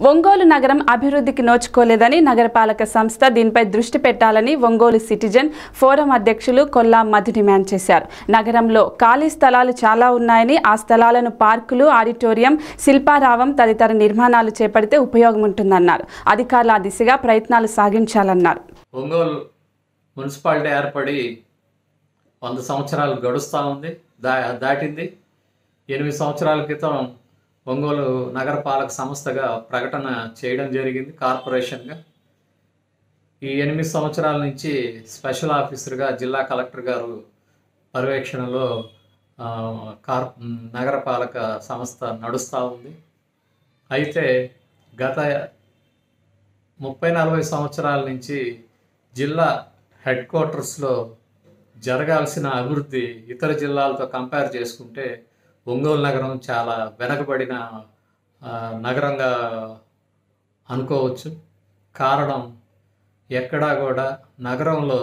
ఒంగోలు నగరం అభివృద్ధికి నోచుకోలేదని నగరపాలక సంస్థ దీనిపై దృష్టి పెట్టాలని ఒంగోలు సిటిజన్ ఫోరం అధ్యక్షులు కొల్లా మధు డిమాండ్ చేశారు నగరంలో ఖాళీ స్థలాలు చాలా ఉన్నాయని ఆ స్థలాలను పార్కులు ఆడిటోరియం శిల్పారావం తదితర నిర్మాణాలు చేపడితే ఉపయోగం ఉంటుందన్నారు అధికారులు ఆ దిశగా ప్రయత్నాలు సాగించాలన్నారు ఒంగోలు మున్సిపాలిటీ ఏర్పడి వంద సంవత్సరాలు గడుస్తూ ఉంది దా దాటింది ఎనిమిది సంవత్సరాల క్రితం ఒంగోలు నగరపాలక సంస్థగా ప్రకటన చేయడం జరిగింది కార్పొరేషన్గా ఈ ఎనిమిది సంవత్సరాల నుంచి స్పెషల్ ఆఫీసర్గా జిల్లా కలెక్టర్ గారు పర్యవేక్షణలో ఆ, కార్ నగరపాలక సంస్థ నడుస్తూ ఉంది అయితే గత ముప్పై నలభై సంవత్సరాల నుంచి జిల్లా హెడ్ క్వార్టర్స్లో జరగాల్సిన అభివృద్ధి ఇతర జిల్లాలతో కంపేర్ చేసుకుంటే ఒంగోలు నగరం చాలా వెనకబడిన ఆ, నగరంగా అనుకోవచ్చు కారణం ఎక్కడా కూడా నగరంలో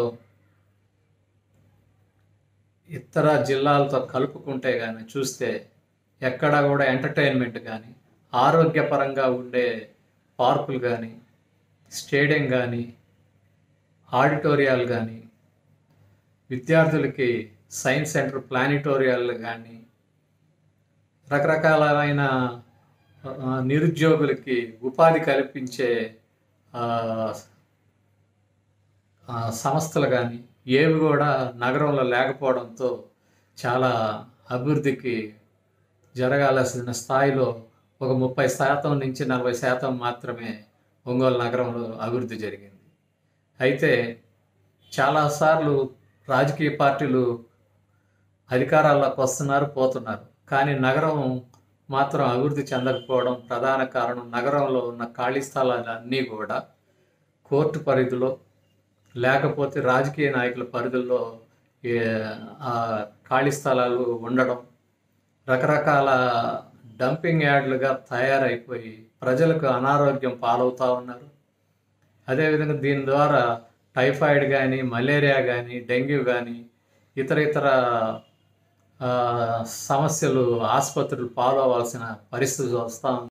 ఇతర జిల్లాలతో కలుపుకుంటే కానీ చూస్తే ఎక్కడా కూడా ఎంటర్టైన్మెంట్ కానీ ఆరోగ్యపరంగా ఉండే పార్కులు కానీ స్టేడియం కానీ ఆడిటోరియాలు కానీ విద్యార్థులకి సైన్స్ సెంటర్ ప్లానిటోరియాలు కానీ రకరకాలైన ఆ, నిరుద్యోగులకి ఉపాధి కల్పించే ఆ, ఆ, సంస్థలు కానీ ఏవి కూడా నగరంలో లేకపోవడంతో చాలా అభివృద్ధికి జరగాల్సిన స్థాయిలో ఒక ముప్పై శాతం నుంచి నలభై శాతం మాత్రమే ఒంగోలు నగరంలో అభివృద్ధి జరిగింది అయితే చాలాసార్లు రాజకీయ పార్టీలు అధికారాల్లోకి వస్తున్నారు పోతున్నారు కానీ నగరం మాత్రం అభివృద్ధి చెందకపోవడం ప్రధాన కారణం నగరంలో ఉన్న ఖాళీ స్థలాలన్నీ కూడా కోర్టు పరిధిలో లేకపోతే రాజకీయ నాయకుల పరిధుల్లో ఏ- ఆ ఖాళీ స్థలాలు ఉండడం రకరకాల డంపింగ్ యార్డ్లుగా తయారైపోయి ప్రజలకు అనారోగ్యం పాలవుతూ ఉన్నారు అదేవిధంగా దీని ద్వారా టైఫాయిడ్ కానీ మలేరియా కానీ డెంగ్యూ కానీ ఇతర ఇతర ఆ, సమస్యలు ఆసుపత్రులు పాలవలసిన పరిస్థితి వస్తూ ఉంది